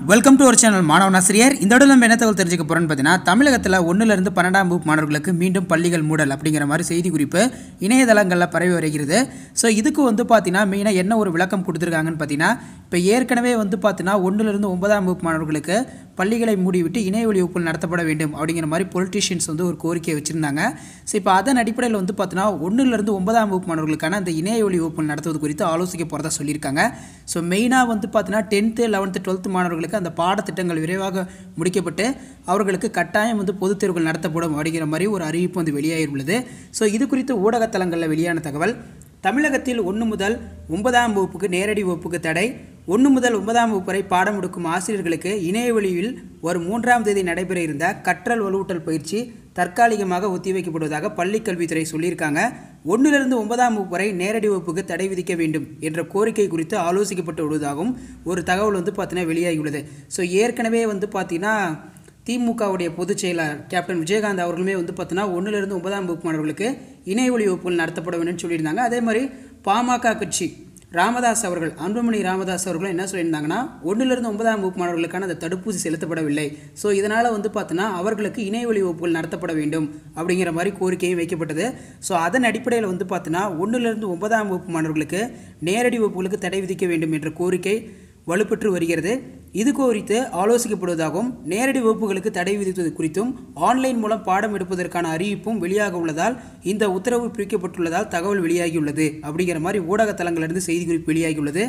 welcome to ஒரு channel மாணவன் ஆசிரியர் இந்த இடத்துல நம்ம என்ன தகவல் தெரிஞ்சுக்க போகிறோம்னு பார்த்தீங்கன்னா தமிழகத்தில் ஒன்றிலிருந்து பன்னெண்டாம் வகுப்பு மாணவர்களுக்கு மீண்டும் பள்ளிகள் மூடல் அப்படிங்கிற மாதிரி செய்தி குறிப்பு இணையதளங்களில் பரவி வருகிறது ஸோ இதுக்கு வந்து பார்த்தீங்கன்னா மெயினாக என்ன ஒரு விளக்கம் கொடுத்துருக்காங்கன்னு பார்த்தீங்கன்னா இப்போ ஏற்கனவே வந்து பார்த்தீங்கன்னா ஒன்றிலிருந்து ஒன்பதாம் வகுப்பு மாணவர்களுக்கு பள்ளிகளை மூடிவிட்டு இணைய வழி வகுப்புகள் நடத்தப்பட வேண்டும் அப்படிங்கிற மாதிரி பொலிட்டீஷியன்ஸ் வந்து ஒரு கோரிக்கையை வச்சுருந்தாங்க ஸோ இப்போ அதன் அடிப்படையில் வந்து பார்த்தீங்கன்னா ஒன்றிலிருந்து ஒன்பதாம் வகுப்பு மாணவர்களுக்கான அந்த இணைய வழி வகுப்புகள் நடத்துவது குறித்து ஆலோசிக்க போகிறதா சொல்லியிருக்காங்க ஸோ மெயினாக வந்து பார்த்தீங்கன்னா டென்த்து லெவன்த்து டுவெல்த்து மாணவர்களுக்கு அந்த பாடத்திட்டங்கள் விரைவாக முடிக்கப்பட்டு அவர்களுக்கு கட்டாயம் வந்து பொதுத் தேர்வுகள் நடத்தப்படும் அப்படிங்கிற மாதிரி ஒரு அறிவிப்பு வந்து வெளியாகியுள்ளது ஸோ இது குறித்து ஊடகத்தலங்களில் வெளியான தகவல் தமிழகத்தில் ஒன்று முதல் ஒன்பதாம் வகுப்புக்கு நேரடி வகுப்புக்கு தடை ஒன்று முதல் ஒன்பதாம் வகுப்பு வரை பாடம் எடுக்கும் ஆசிரியர்களுக்கு இணைய வழியில் வரும் மூன்றாம் தேதி நடைபெற இருந்த கற்றல் வலுவூட்டல் பயிற்சி தற்காலிகமாக ஒத்திவைக்கப்படுவதாக பள்ளிக் கல்வித்துறை சொல்லியிருக்காங்க ஒன்றிலிருந்து ஒன்பதாம் வகுப்பு வரை நேரடி வகுப்புக்கு தடை விதிக்க வேண்டும் என்ற கோரிக்கை குறித்து ஆலோசிக்கப்பட்டு வருவதாகவும் ஒரு தகவல் வந்து பார்த்தீங்கன்னா வெளியாகியுள்ளது ஸோ ஏற்கனவே வந்து பார்த்தீங்கன்னா திமுகவுடைய பொதுச் செயலாளர் கேப்டன் விஜயகாந்த் அவர்களுமே வந்து பார்த்தீங்கன்னா ஒன்றிலிருந்து ஒன்பதாம் வகுப்பு மாணவர்களுக்கு இணைய ஒளி வகுப்புகள் நடத்தப்பட வேண்டும்னு சொல்லியிருந்தாங்க அதே மாதிரி பாமக கட்சி ராமதாஸ் அவர்கள் அன்புமணி ராமதாஸ் அவர்களும் என்ன சொல்லியிருந்தாங்கன்னா ஒன்றிலிருந்து ஒன்பதாம் வகுப்பு மாணவர்களுக்கான அந்த தடுப்பூசி செலுத்தப்படவில்லை ஸோ இதனால் வந்து பார்த்தீங்கன்னா அவர்களுக்கு இணைய வழி வகுப்புகள் நடத்தப்பட வேண்டும் அப்படிங்கிற மாதிரி கோரிக்கையும் வைக்கப்பட்டது ஸோ அதன் அடிப்படையில் வந்து பார்த்தீங்கன்னா ஒன்றிலிருந்து ஒன்பதாம் வகுப்பு மாணவர்களுக்கு நேரடி வகுப்புகளுக்கு தடை விதிக்க வேண்டும் என்ற கோரிக்கை வலுப்பெற்று வருகிறது இது குறித்து ஆலோசிக்கப்படுவதாகவும் நேரடி வகுப்புகளுக்கு தடை விதிப்பது குறித்தும் ஆன்லைன் மூலம் பாடம் எடுப்பதற்கான அறிவிப்பும் வெளியாக உள்ளதால் இந்த உத்தரவு பிரிக்கப்பட்டுள்ளதால் தகவல் வெளியாகியுள்ளது அப்படிங்கிற மாதிரி ஊடகத்தலங்களிலிருந்து செய்தி குறிப்பு வெளியாகியுள்ளது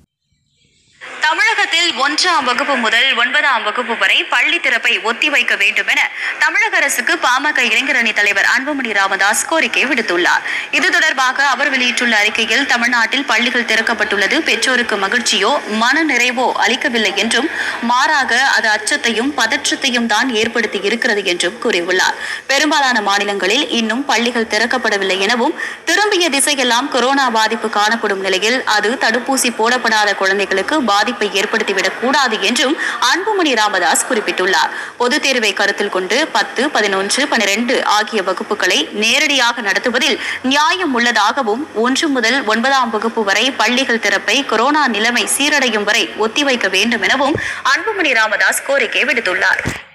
தமிழகத்தில் ஒன்றாம் வகுப்பு முதல் ஒன்பதாம் வகுப்பு வரை பள்ளி திறப்பை ஒத்திவைக்க வேண்டும் என தமிழக அரசுக்கு பாமக இளைஞரணி தலைவர் அன்புமணி ராமதாஸ் கோரிக்கை விடுத்துள்ளார் இது தொடர்பாக அவர் வெளியிட்டுள்ள அறிக்கையில் தமிழ்நாட்டில் பள்ளிகள் திறக்கப்பட்டுள்ளது பெற்றோருக்கு மகிழ்ச்சியோ மன நிறைவோ அளிக்கவில்லை என்றும் மாறாக அது அச்சத்தையும் பதற்றத்தையும் தான் ஏற்படுத்தி இருக்கிறது என்றும் கூறியுள்ளார் பெரும்பாலான மாநிலங்களில் இன்னும் பள்ளிகள் திறக்கப்படவில்லை எனவும் திரும்பிய திசையெல்லாம் கொரோனா பாதிப்பு காணப்படும் நிலையில் அது தடுப்பூசி போடப்படாத குழந்தைகளுக்கு பாதிப்பை ஏற்படுத்திவிடக் கூடாது என்றும் அன்புமணி ராமதாஸ் குறிப்பிட்டுள்ளார் பொதுத் தேர்வை கருத்தில் கொண்டு பத்து பதினொன்று பனிரெண்டு ஆகிய வகுப்புகளை நேரடியாக நடத்துவதில் நியாயம் உள்ளதாகவும் ஒன்று முதல் ஒன்பதாம் வகுப்பு வரை பள்ளிகள் திறப்பை கொரோனா நிலைமை சீரடையும் வரை ஒத்திவைக்க வேண்டும் எனவும் அன்புமணி ராமதாஸ் கோரிக்கை விடுத்துள்ளார்